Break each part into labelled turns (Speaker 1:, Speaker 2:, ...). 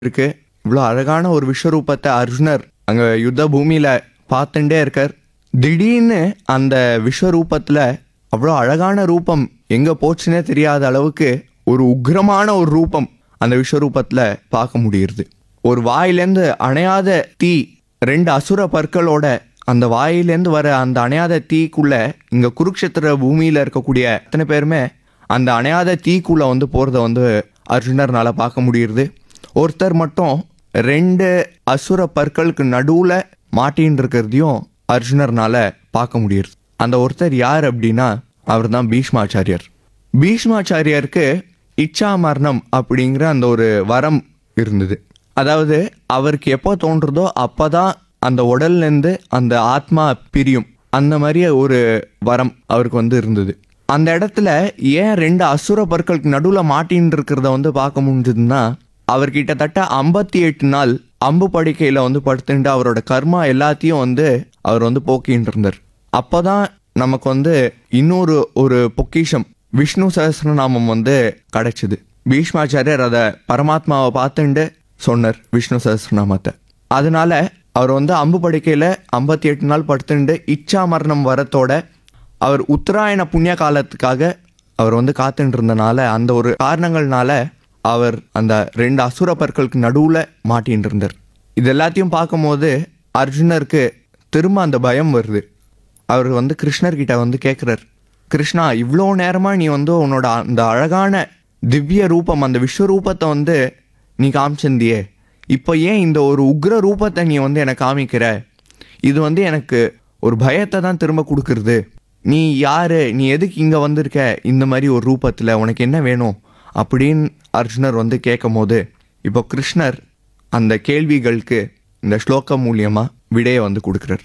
Speaker 1: இருக்கு இவ்வளோ அழகான ஒரு விஸ்வரூபத்தை அர்ஜுனர் அங்கே யுத்த பூமியில பார்த்துட்டே இருக்கார் திடீர்னு அந்த விஸ்வரூபத்துல அவ்வளோ அழகான ரூபம் எங்க போச்சுன்னே தெரியாத அளவுக்கு ஒரு உக்ரமான ஒரு ரூபம் அந்த விஸ்வரூபத்துல பார்க்க முடியுது ஒரு வாயிலேருந்து அணையாத தீ ரெண்டு அசுர பற்களோட அந்த வாயிலேருந்து வர அந்த அணையாத தீக்குள்ள இங்க குருக்ஷேத்திர பூமியில இருக்கக்கூடிய அத்தனை பேருமே அந்த அணையாத தீக்குள்ள வந்து போறத வந்து அர்ஜுனர்னால பார்க்க முடியுது ஒருத்தர் மட்டும் ரெண்டு அசுர பற்களுக்கு நடுவுல மாட்டின்னு இருக்கிறதையும் அர்ஜுனர்னால பார்க்க முடியுது அந்த ஒருத்தர் யார் அப்படின்னா அவர் தான் பீஷ்மாச்சாரியர் பீஷ்மாச்சாரியருக்கு இச்சா மரணம் அப்படிங்கிற அந்த ஒரு வரம் இருந்தது அதாவது அவருக்கு எப்போ தோன்றுதோ அப்பதான் அந்த உடல்லேருந்து அந்த ஆத்மா பிரியும் அந்த மாதிரி ஒரு வரம் அவருக்கு வந்து இருந்தது அந்த இடத்துல ஏன் ரெண்டு அசுர பற்களுக்கு நடுவில் மாட்டின்னு இருக்கிறத வந்து பார்க்க முடிஞ்சதுன்னா அவர் கிட்டத்தட்ட ஐம்பத்தி எட்டு நாள் அம்பு படுக்கையில் வந்து படுத்துட்டு அவரோட கர்மா எல்லாத்தையும் வந்து அவர் வந்து போக்கின்னு இருந்தார் அப்போதான் நமக்கு வந்து இன்னொரு ஒரு பொக்கிஷம் விஷ்ணு சஹஸ்ரநாமம் வந்து கிடைச்சிது பீஷ்மாச்சாரியர் அதை பரமாத்மாவை பார்த்துட்டு சொன்னார் விஷ்ணு சஹஸ்ரநாமத்தை அதனால அவர் வந்து அம்பு படுக்கையில் ஐம்பத்தி எட்டு நாள் படுத்துட்டு இச்சா மரணம் வரத்தோட அவர் உத்தராயண புண்ணிய காலத்துக்காக அவர் வந்து காத்துட்டு இருந்தனால அந்த ஒரு காரணங்கள்னால அவர் அந்த ரெண்டு அசுர பற்களுக்கு நடுவில் மாட்டின்னு இருந்தார் இது எல்லாத்தையும் பார்க்கும்போது அர்ஜுனருக்கு திரும்ப அந்த பயம் வருது அவர் வந்து கிருஷ்ணர்கிட்ட வந்து கேட்குறார் கிருஷ்ணா இவ்வளோ நேரமாக நீ வந்து உன்னோட அந்த அழகான திவ்ய ரூபம் அந்த விஸ்வரூபத்தை வந்து நீ காமிச்சிருந்தியே இப்போ ஏன் இந்த ஒரு உக்ர ரூபத்தை நீ வந்து எனக்கு காமிக்கிற இது வந்து எனக்கு ஒரு பயத்தை தான் திரும்ப கொடுக்கறது நீ யாரு நீ எதுக்கு இங்கே வந்திருக்க இந்த மாதிரி ஒரு ரூபத்தில் உனக்கு என்ன வேணும் அப்படின்னு அர்ஜுனர் வந்து கேட்கும் போது இப்போ கிருஷ்ணர் அந்த கேள்விகளுக்கு இந்த ஸ்லோகம் மூலியமா விடையை வந்து கொடுக்குறார்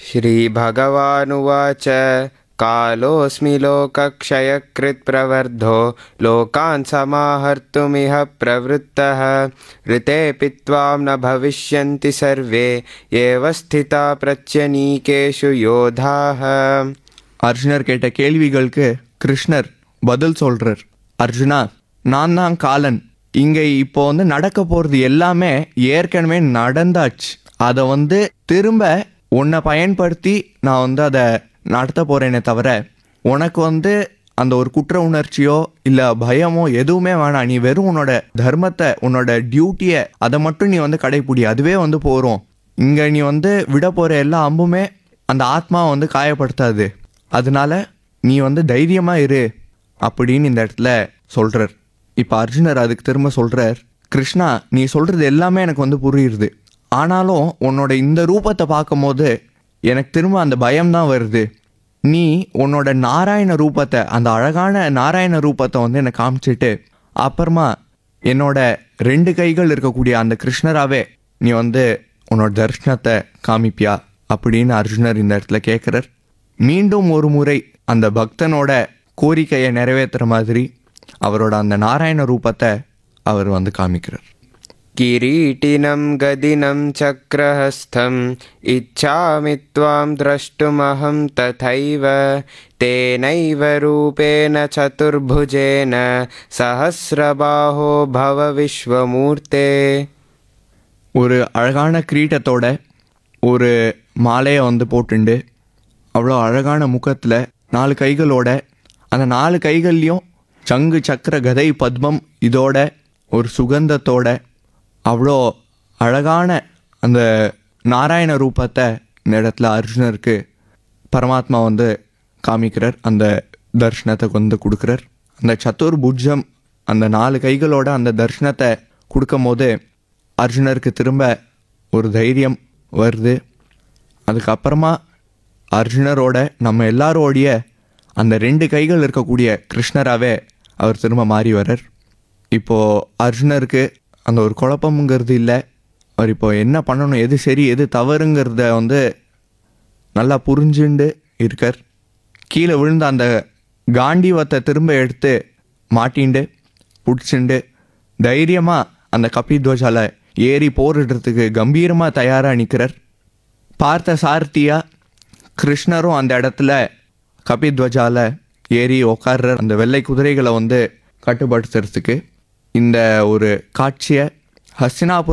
Speaker 2: श्रीभगवानुवाच कालोऽस्मि लोकक्षयकृत्प्रवर्धो लोकान् समाहर्तुमिह प्रवृत्तः ऋतेऽपि त्वां न भविष्यन्ति सर्वे एव स्थिता प्रत्यनीकेषु योधाः
Speaker 1: அர்ஜுனர் கேட்ட கேள்விகளுக்கு கிருஷ்ணர் பதில் சொல்றார் அர்ஜுனா நான் தான் காலன் இங்க இப்போ வந்து நடக்க போறது எல்லாமே ஏற்கனவே நடந்தாச்சு அதை வந்து திரும்ப உன்னை பயன்படுத்தி நான் வந்து அதை நடத்த போறேனே தவிர உனக்கு வந்து அந்த ஒரு குற்ற உணர்ச்சியோ இல்ல பயமோ எதுவுமே வேணாம் நீ வெறும் உன்னோட தர்மத்தை உன்னோட டியூட்டியை அதை மட்டும் நீ வந்து கடைப்பிடி அதுவே வந்து போறோம் இங்க நீ வந்து விட போற எல்லா அம்புமே அந்த ஆத்மாவை வந்து காயப்படுத்தாது அதனால நீ வந்து தைரியமா இரு அப்படின்னு இந்த இடத்துல சொல்றார் இப்போ அர்ஜுனர் அதுக்கு திரும்ப சொல்றார் கிருஷ்ணா நீ சொல்றது எல்லாமே எனக்கு வந்து புரியுது ஆனாலும் உன்னோட இந்த ரூபத்தை பார்க்கும்போது எனக்கு திரும்ப அந்த பயம்தான் வருது நீ உன்னோட நாராயண ரூபத்தை அந்த அழகான நாராயண ரூபத்தை வந்து எனக்கு காமிச்சிட்டு அப்புறமா என்னோட ரெண்டு கைகள் இருக்கக்கூடிய அந்த கிருஷ்ணராவே நீ வந்து உன்னோட தரிசனத்தை காமிப்பியா அப்படின்னு அர்ஜுனர் இந்த இடத்துல கேட்குறார் மீண்டும் ஒரு முறை அந்த பக்தனோட கோரிக்கையை நிறைவேற்றுற மாதிரி அவரோட அந்த நாராயண ரூபத்தை அவர் வந்து காமிக்கிறார்
Speaker 2: किरीटिनं गदिनं चक्रहस्थम् इच्छामि त्वां द्रष्टुमहं तथैव तेनैव रूपेण चतुर्भुजेन सहस्रबाहो भव विश्वमूर्ते
Speaker 1: ஒரு அழகான கிரீட்டத்தோட ஒரு மாலையை வந்து போட்டுண்டு அவ்வளோ அழகான முகத்தில் நாலு கைகளோட அந்த நாலு கைகள்லையும் சங்கு சக்கர கதை பத்மம் இதோட ஒரு சுகந்தத்தோட அவ்வளோ அழகான அந்த நாராயண ரூபத்தை இந்த இடத்துல அர்ஜுனருக்கு பரமாத்மா வந்து காமிக்கிறார் அந்த தர்ஷனத்தை வந்து கொடுக்குறார் அந்த சதுர்புஜம் அந்த நாலு கைகளோட அந்த தர்ஷனத்தை கொடுக்கும் போது அர்ஜுனருக்கு திரும்ப ஒரு தைரியம் வருது அதுக்கப்புறமா அர்ஜுனரோட நம்ம எல்லாரோடைய அந்த ரெண்டு கைகள் இருக்கக்கூடிய கிருஷ்ணராகவே அவர் திரும்ப மாறி வர்றார் இப்போது அர்ஜுனருக்கு அந்த ஒரு குழப்பம்ங்கிறது இல்லை அவர் இப்போ என்ன பண்ணணும் எது சரி எது தவறுங்கிறத வந்து நல்லா புரிஞ்சுண்டு இருக்கார் கீழே விழுந்த அந்த காண்டிவத்தை திரும்ப எடுத்து மாட்டிண்டு பிடிச்சிண்டு தைரியமாக அந்த கபித்வஜால ஏறி போரிடுறதுக்கு கம்பீரமாக தயாராக நிற்கிறார் பார்த்த சாரதியா கிருஷ்ணரும் அந்த இடத்துல கபித்வஜால ஏறி உட்கார்ற அந்த வெள்ளை குதிரைகளை வந்து கட்டுப்படுத்துறதுக்கு இந்த ஒரு காட்சியை ஹஸ்தினாபுரம்